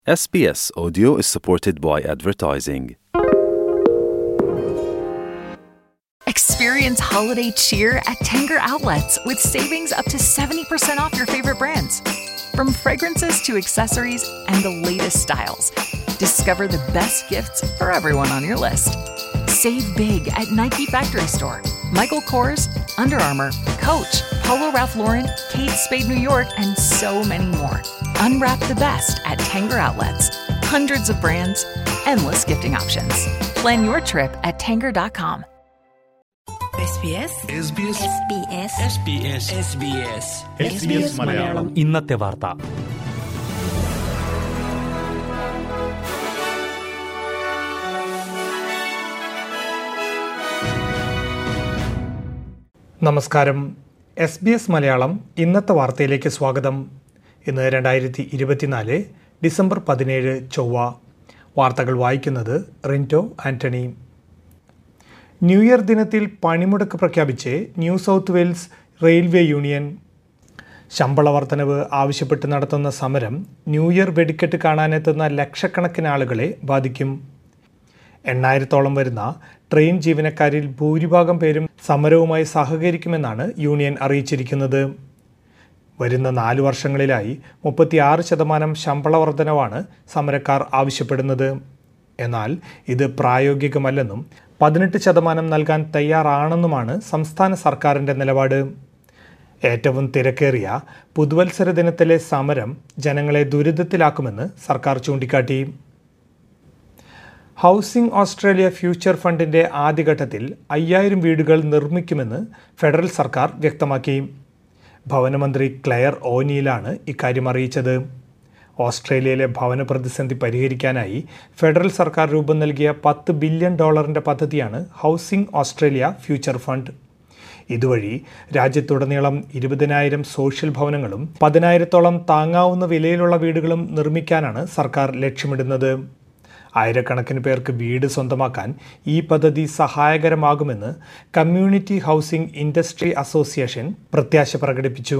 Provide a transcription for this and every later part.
SBS Audio is supported by advertising. Experience holiday cheer at Tanger Outlets with savings up to 70% off your favorite brands. From fragrances to accessories and the latest styles, discover the best gifts for everyone on your list. Save big at Nike Factory Store, Michael Kors, Under Armour, Coach, Polo Ralph Lauren, Kate Spade New York, and so many more. Unwrap the best at Tanger Outlets. Hundreds of brands, endless gifting options. Plan your trip at tanger.com. SBS SBS SBS SBS SBS SBS Malayalam ഇന്നത്തെ വാർത്ത നമസ്കാരം S B S Malayalam ഇന്നത്തെ വാർത്തയിലേക്ക് സ്വാഗതം ഇന്ന് രണ്ടായിരത്തി ഇരുപത്തിനാല് December പതിനേഴ് ചൊവ്വ വാർത്തകൾ വായിക്കുന്നത് റിൻറ്റോ ആന്റണി ന്യൂ ഇയർ ദിനത്തിൽ പണിമുടക്ക് പ്രഖ്യാപിച്ച് new South Wales railway union ശമ്പള വർധനവ് ആവശ്യപ്പെട്ട് നടത്തുന്ന സമരം ന്യൂ ഇയർ വെടിക്കെട്ട് കാണാനെത്തുന്ന ലക്ഷക്കണക്കിന് ആളുകളെ ബാധിക്കും എണ്ണായിരത്തോളം വരുന്ന ട്രെയിൻ ജീവനക്കാരിൽ ഭൂരിഭാഗം പേരും സമരവുമായി സഹകരിക്കുമെന്നാണ് യൂണിയൻ അറിയിച്ചിരിക്കുന്നത് വരുന്ന നാല് വർഷങ്ങളിലായി മുപ്പത്തിയാറ് ശതമാനം ശമ്പള വർധനവാണ് സമരക്കാർ ആവശ്യപ്പെടുന്നത് എന്നാൽ ഇത് പ്രായോഗികമല്ലെന്നും പതിനെട്ട് ശതമാനം നൽകാൻ തയ്യാറാണെന്നുമാണ് സംസ്ഥാന സർക്കാരിൻ്റെ നിലപാട് ഏറ്റവും തിരക്കേറിയ പുതുവത്സര ദിനത്തിലെ സമരം ജനങ്ങളെ ദുരിതത്തിലാക്കുമെന്ന് സർക്കാർ ചൂണ്ടിക്കാട്ടി ഹൗസിംഗ് ഓസ്ട്രേലിയ ഫ്യൂച്ചർ ഫണ്ടിന്റെ ആദ്യഘട്ടത്തിൽ അയ്യായിരം വീടുകൾ നിർമ്മിക്കുമെന്ന് ഫെഡറൽ സർക്കാർ വ്യക്തമാക്കി ഭവനമന്ത്രി ക്ലെയർ ഓനിയിലാണ് ഇക്കാര്യം അറിയിച്ചത് ഓസ്ട്രേലിയയിലെ ഭവന പ്രതിസന്ധി പരിഹരിക്കാനായി ഫെഡറൽ സർക്കാർ രൂപം നൽകിയ പത്ത് ബില്യൺ ഡോളറിന്റെ പദ്ധതിയാണ് ഹൗസിംഗ് ഓസ്ട്രേലിയ ഫ്യൂച്ചർ ഫണ്ട് ഇതുവഴി രാജ്യത്തുടനീളം ഇരുപതിനായിരം സോഷ്യൽ ഭവനങ്ങളും പതിനായിരത്തോളം താങ്ങാവുന്ന വിലയിലുള്ള വീടുകളും നിർമ്മിക്കാനാണ് സർക്കാർ ലക്ഷ്യമിടുന്നത് ആയിരക്കണക്കിന് പേർക്ക് വീട് സ്വന്തമാക്കാൻ ഈ പദ്ധതി സഹായകരമാകുമെന്ന് കമ്മ്യൂണിറ്റി ഹൗസിംഗ് ഇൻഡസ്ട്രി അസോസിയേഷൻ പ്രത്യാശ പ്രകടിപ്പിച്ചു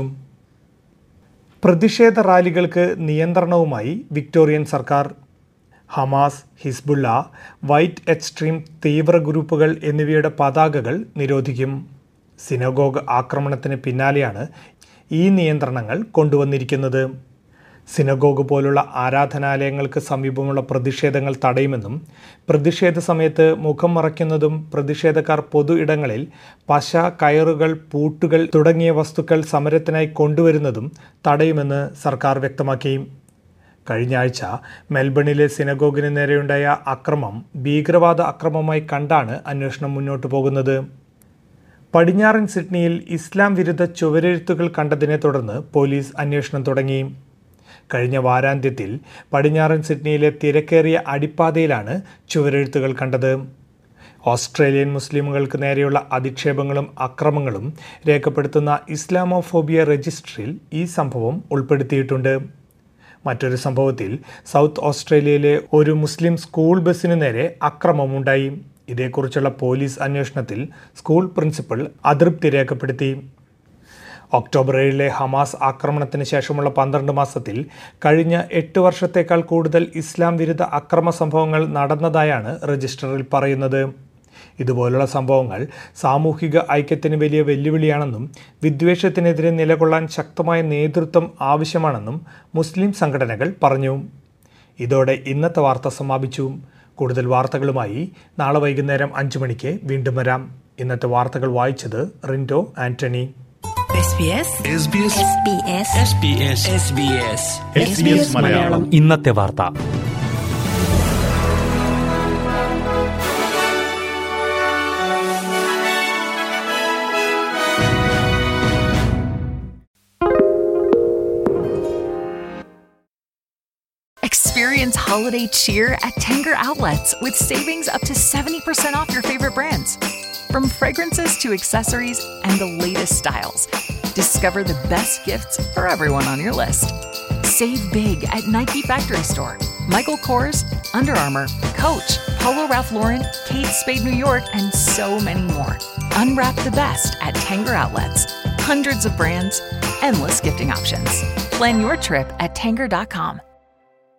പ്രതിഷേധ റാലികൾക്ക് നിയന്ത്രണവുമായി വിക്ടോറിയൻ സർക്കാർ ഹമാസ് ഹിസ്ബുള്ള വൈറ്റ് എക്സ്ട്രീം തീവ്ര ഗ്രൂപ്പുകൾ എന്നിവയുടെ പതാകകൾ നിരോധിക്കും സിനഗോഗ് ആക്രമണത്തിന് പിന്നാലെയാണ് ഈ നിയന്ത്രണങ്ങൾ കൊണ്ടുവന്നിരിക്കുന്നത് സിനഗോഗ് പോലുള്ള ആരാധനാലയങ്ങൾക്ക് സമീപമുള്ള പ്രതിഷേധങ്ങൾ തടയുമെന്നും പ്രതിഷേധ സമയത്ത് മുഖം മറയ്ക്കുന്നതും പ്രതിഷേധക്കാർ പൊതു ഇടങ്ങളിൽ പശ കയറുകൾ പൂട്ടുകൾ തുടങ്ങിയ വസ്തുക്കൾ സമരത്തിനായി കൊണ്ടുവരുന്നതും തടയുമെന്ന് സർക്കാർ വ്യക്തമാക്കി കഴിഞ്ഞ ആഴ്ച മെൽബണിലെ സിനഗോഗിന് നേരെയുണ്ടായ അക്രമം ഭീകരവാദ അക്രമമായി കണ്ടാണ് അന്വേഷണം മുന്നോട്ടു പോകുന്നത് പടിഞ്ഞാറൻ സിഡ്നിയിൽ ഇസ്ലാം വിരുദ്ധ ചുവരെഴുത്തുകൾ കണ്ടതിനെ തുടർന്ന് പോലീസ് അന്വേഷണം തുടങ്ങി കഴിഞ്ഞ വാരാന്ത്യത്തിൽ പടിഞ്ഞാറൻ സിഡ്നിയിലെ തിരക്കേറിയ അടിപ്പാതയിലാണ് ചുവരെഴുത്തുകൾ കണ്ടത് ഓസ്ട്രേലിയൻ മുസ്ലിമുകൾക്ക് നേരെയുള്ള അധിക്ഷേപങ്ങളും അക്രമങ്ങളും രേഖപ്പെടുത്തുന്ന ഇസ്ലാമോഫോബിയ രജിസ്ട്രിയിൽ ഈ സംഭവം ഉൾപ്പെടുത്തിയിട്ടുണ്ട് മറ്റൊരു സംഭവത്തിൽ സൗത്ത് ഓസ്ട്രേലിയയിലെ ഒരു മുസ്ലിം സ്കൂൾ ബസ്സിനു നേരെ അക്രമമുണ്ടായി ഇതേക്കുറിച്ചുള്ള പോലീസ് അന്വേഷണത്തിൽ സ്കൂൾ പ്രിൻസിപ്പൽ അതൃപ്തി രേഖപ്പെടുത്തി ഒക്ടോബർ ഏഴിലെ ഹമാസ് ആക്രമണത്തിന് ശേഷമുള്ള പന്ത്രണ്ട് മാസത്തിൽ കഴിഞ്ഞ എട്ട് വർഷത്തേക്കാൾ കൂടുതൽ ഇസ്ലാം വിരുദ്ധ അക്രമ സംഭവങ്ങൾ നടന്നതായാണ് രജിസ്റ്ററിൽ പറയുന്നത് ഇതുപോലുള്ള സംഭവങ്ങൾ സാമൂഹിക ഐക്യത്തിന് വലിയ വെല്ലുവിളിയാണെന്നും വിദ്വേഷത്തിനെതിരെ നിലകൊള്ളാൻ ശക്തമായ നേതൃത്വം ആവശ്യമാണെന്നും മുസ്ലിം സംഘടനകൾ പറഞ്ഞു ഇതോടെ ഇന്നത്തെ വാർത്ത സമാപിച്ചു കൂടുതൽ വാർത്തകളുമായി നാളെ വൈകുന്നേരം അഞ്ചു മണിക്ക് വീണ്ടും വരാം ഇന്നത്തെ വാർത്തകൾ വായിച്ചത് Rinto Antony SBS SBS SBS SBS SBS SBS Malayalam ഇന്നത്തെ വാർത്ത Experience holiday cheer at Tanger Outlets with savings up to 70% off your favorite brands. From fragrances to accessories and the latest styles, discover the best gifts for everyone on your list. Save big at Nike Factory Store, Michael Kors, Under Armour, Coach, Polo Ralph Lauren, Kate Spade New York, and so many more. Unwrap the best at Tanger Outlets. Hundreds of brands, endless gifting options. Plan your trip at tanger.com.